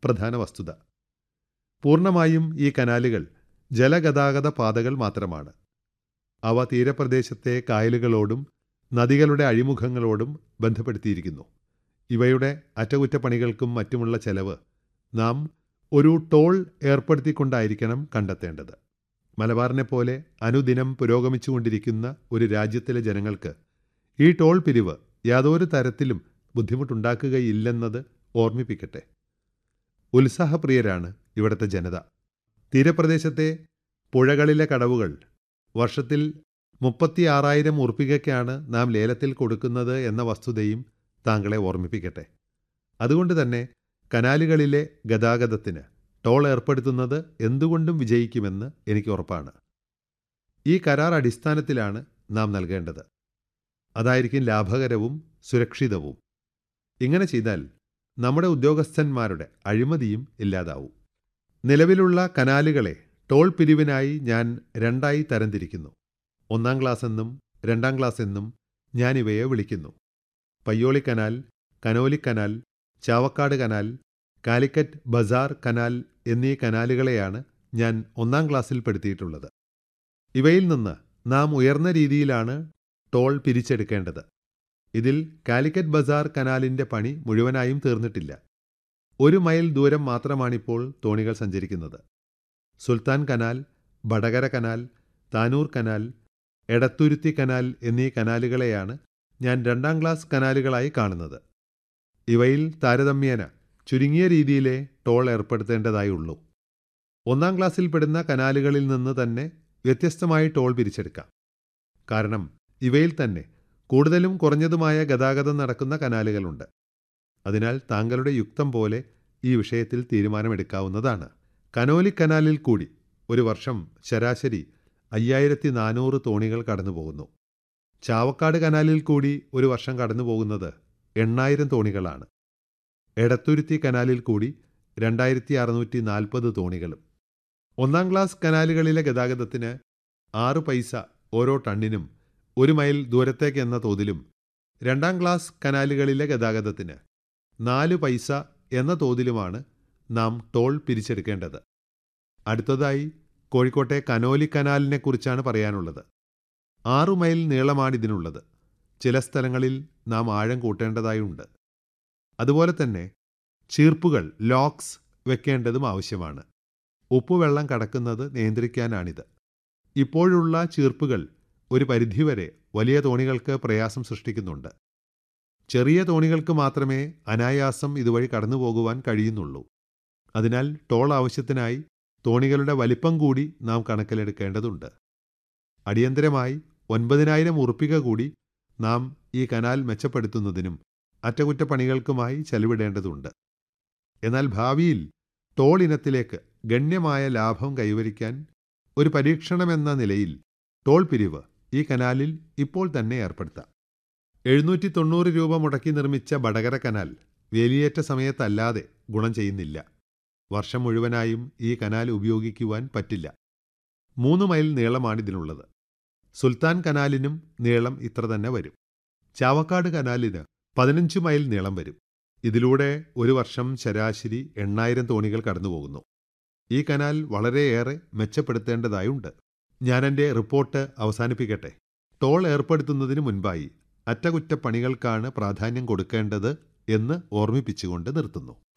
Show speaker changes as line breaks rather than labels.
പ്രധാന വസ്തുത പൂർണ്ണമായും ഈ കനാലുകൾ ജലഗതാഗത പാതകൾ മാത്രമാണ് അവ തീരപ്രദേശത്തെ കായലുകളോടും നദികളുടെ അഴിമുഖങ്ങളോടും ബന്ധപ്പെടുത്തിയിരിക്കുന്നു ഇവയുടെ അറ്റകുറ്റപ്പണികൾക്കും മറ്റുമുള്ള ചെലവ് നാം ഒരു ടോൾ ഏർപ്പെടുത്തിക്കൊണ്ടായിരിക്കണം കണ്ടെത്തേണ്ടത് മലബാറിനെ പോലെ അനുദിനം പുരോഗമിച്ചുകൊണ്ടിരിക്കുന്ന ഒരു രാജ്യത്തിലെ ജനങ്ങൾക്ക് ഈ ടോൾ പിരിവ് യാതൊരു തരത്തിലും ബുദ്ധിമുട്ടുണ്ടാക്കുകയില്ലെന്നത് ഓർമ്മിപ്പിക്കട്ടെ ഉത്സാഹപ്രിയരാണ് ഇവിടുത്തെ ജനത തീരപ്രദേശത്തെ പുഴകളിലെ കടവുകൾ വർഷത്തിൽ മുപ്പത്തിയാറായിരം ഉറുപ്പികയ്ക്കാണ് നാം ലേലത്തിൽ കൊടുക്കുന്നത് എന്ന വസ്തുതയും താങ്കളെ ഓർമ്മിപ്പിക്കട്ടെ അതുകൊണ്ട് തന്നെ കനാലുകളിലെ ഗതാഗതത്തിന് ടോൾ ഏർപ്പെടുത്തുന്നത് എന്തുകൊണ്ടും വിജയിക്കുമെന്ന് എനിക്ക് ഉറപ്പാണ് ഈ കരാർ അടിസ്ഥാനത്തിലാണ് നാം നൽകേണ്ടത് അതായിരിക്കും ലാഭകരവും സുരക്ഷിതവും ഇങ്ങനെ ചെയ്താൽ നമ്മുടെ ഉദ്യോഗസ്ഥന്മാരുടെ അഴിമതിയും ഇല്ലാതാവും നിലവിലുള്ള കനാലുകളെ ടോൾ പിരിവിനായി ഞാൻ രണ്ടായി തരംതിരിക്കുന്നു ഒന്നാം ക്ലാസ് എന്നും രണ്ടാം ക്ലാസ് എന്നും ഞാനിവയെ വിളിക്കുന്നു Payyoli canal Conolly canal Chavakkad canal Calicut Bazaar canal എന്നീ കനാലുകളെയാണ് ഞാൻ ഒന്നാം ക്ലാസ്സിൽ പെടുത്തിയിട്ടുള്ളത് ഇവയിൽ നിന്ന് നാം ഉയർന്ന രീതിയിലാണ് ടോൾ പിരിച്ചെടുക്കേണ്ടത് ഇതിൽ കാലിക്കറ്റ് ബസാർ കനാലിൻ്റെ പണി മുഴുവനായും തീർന്നിട്ടില്ല ഒരു മൈൽ ദൂരം മാത്രമാണിപ്പോൾ തോണികൾ സഞ്ചരിക്കുന്നത് Sultan canal Vadakara canal Tanur canal Edathuruthy canal എന്നീ കനാലുകളെയാണ് ഞാൻ രണ്ടാം ക്ലാസ് കനാലുകളായി കാണുന്നത് ഇവയിൽ താരതമ്യേന ചുരുങ്ങിയ രീതിയിലെ ടോൾ ഏർപ്പെടുത്തേണ്ടതായുള്ളൂ ഒന്നാം ക്ലാസ്സിൽ പെടുന്ന കനാലുകളിൽ നിന്ന് തന്നെ വ്യത്യസ്തമായി ടോൾ പിരിച്ചെടുക്കാം കാരണം ഇവയിൽ തന്നെ കൂടുതലും കുറഞ്ഞതുമായ ഗതാഗതം നടക്കുന്ന കനാലുകളുണ്ട് അതിനാൽ താങ്കളുടെ യുക്തം പോലെ ഈ വിഷയത്തിൽ തീരുമാനമെടുക്കാവുന്നതാണ് കനോലി കനാലിൽ കൂടി ഒരു വർഷം ശരാശരി അയ്യായിരത്തി നാനൂറ് തോണികൾ കടന്നുപോകുന്നു ചാവക്കാട് കനാലിൽ കൂടി ഒരു വർഷം കടന്നുപോകുന്നത് എണ്ണായിരം തോണികളാണ് എടത്തുരുത്തി കനാലിൽ കൂടി രണ്ടായിരത്തി അറുന്നൂറ്റി നാൽപ്പത് തോണികളും ഒന്നാം ക്ലാസ് കനാലുകളിലെ ഗതാഗതത്തിന് ആറ് പൈസ ഓരോ ടണ്ണിനും ഒരു മൈൽ ദൂരത്തേക്ക് എന്ന തോതിലും രണ്ടാം ക്ലാസ് കനാലുകളിലെ ഗതാഗതത്തിന് നാല് പൈസ എന്ന തോതിലുമാണ് നാം ടോൾ പിരിച്ചെടുക്കേണ്ടത് അടുത്തതായി കോഴിക്കോട്ടെ കനോലി കനാലിനെ കുറിച്ചാണ് പറയാനുള്ളത് ആറു മൈൽ നീളമാണിതിനുള്ളത് ചില സ്ഥലങ്ങളിൽ നാം ആഴം കൂട്ടേണ്ടതായുണ്ട് അതുപോലെ തന്നെ ചീർപ്പുകൾ ലോക്സ് വെക്കേണ്ടതും ആവശ്യമാണ് ഉപ്പുവെള്ളം കടക്കുന്നത് നിയന്ത്രിക്കാനാണിത് ഇപ്പോഴുള്ള ചീർപ്പുകൾ ഒരു പരിധിവരെ വലിയ തോണികൾക്ക് പ്രയാസം സൃഷ്ടിക്കുന്നുണ്ട് ചെറിയ തോണികൾക്ക് മാത്രമേ അനായാസം ഇതുവഴി കടന്നു പോകുവാൻ കഴിയുന്നുള്ളൂ അതിനാൽ ടോൾ ആവശ്യത്തിനായി തോണികളുടെ വലിപ്പം കൂടി നാം കണക്കിലെടുക്കേണ്ടതുണ്ട് അടിയന്തരമായി ഒൻപതിനായിരം ഉറുപ്പിക കൂടി നാം ഈ കനാൽ മെച്ചപ്പെടുത്തുന്നതിനും അറ്റകുറ്റപ്പണികൾക്കുമായി ചെലവിടേണ്ടതുണ്ട് എന്നാൽ ഭാവിയിൽ ടോൾ ഇനത്തിലേക്ക് ഗണ്യമായ ലാഭം കൈവരിക്കാൻ ഒരു പരീക്ഷണമെന്ന നിലയിൽ ടോൾ പിരിവ് ഈ കനാലിൽ ഇപ്പോൾ തന്നെ ഏർപ്പെടുത്താം എഴുന്നൂറ്റി തൊണ്ണൂറ് രൂപ മുടക്കി നിർമ്മിച്ച വടകര കനാൽ വേലിയേറ്റ സമയത്തല്ലാതെ ഗുണം ചെയ്യുന്നില്ല വർഷം മുഴുവനായും ഈ കനാൽ ഉപയോഗിക്കുവാൻ പറ്റില്ല മൂന്ന് മൈൽ നീളമാണിതിനുള്ളത് സുൽത്താൻ കനാലിനും നീളം ഇത്ര തന്നെ വരും ചാവക്കാട് കനാലിന് പതിനഞ്ച് മൈൽ നീളം വരും ഇതിലൂടെ ഒരു വർഷം ശരാശരി എണ്ണായിരം തോണികൾ കടന്നുപോകുന്നു ഈ കനാൽ വളരെയേറെ മെച്ചപ്പെടുത്തേണ്ടതായുണ്ട് ഞാൻ എൻ്റെ റിപ്പോർട്ട് അവസാനിപ്പിക്കട്ടെ ടോൾ ഏർപ്പെടുത്തുന്നതിന് മുൻപായി അറ്റകുറ്റപ്പണികൾക്കാണ് പ്രാധാന്യം കൊടുക്കേണ്ടത് എന്ന് ഓർമ്മിപ്പിച്ചുകൊണ്ട് നിർത്തുന്നു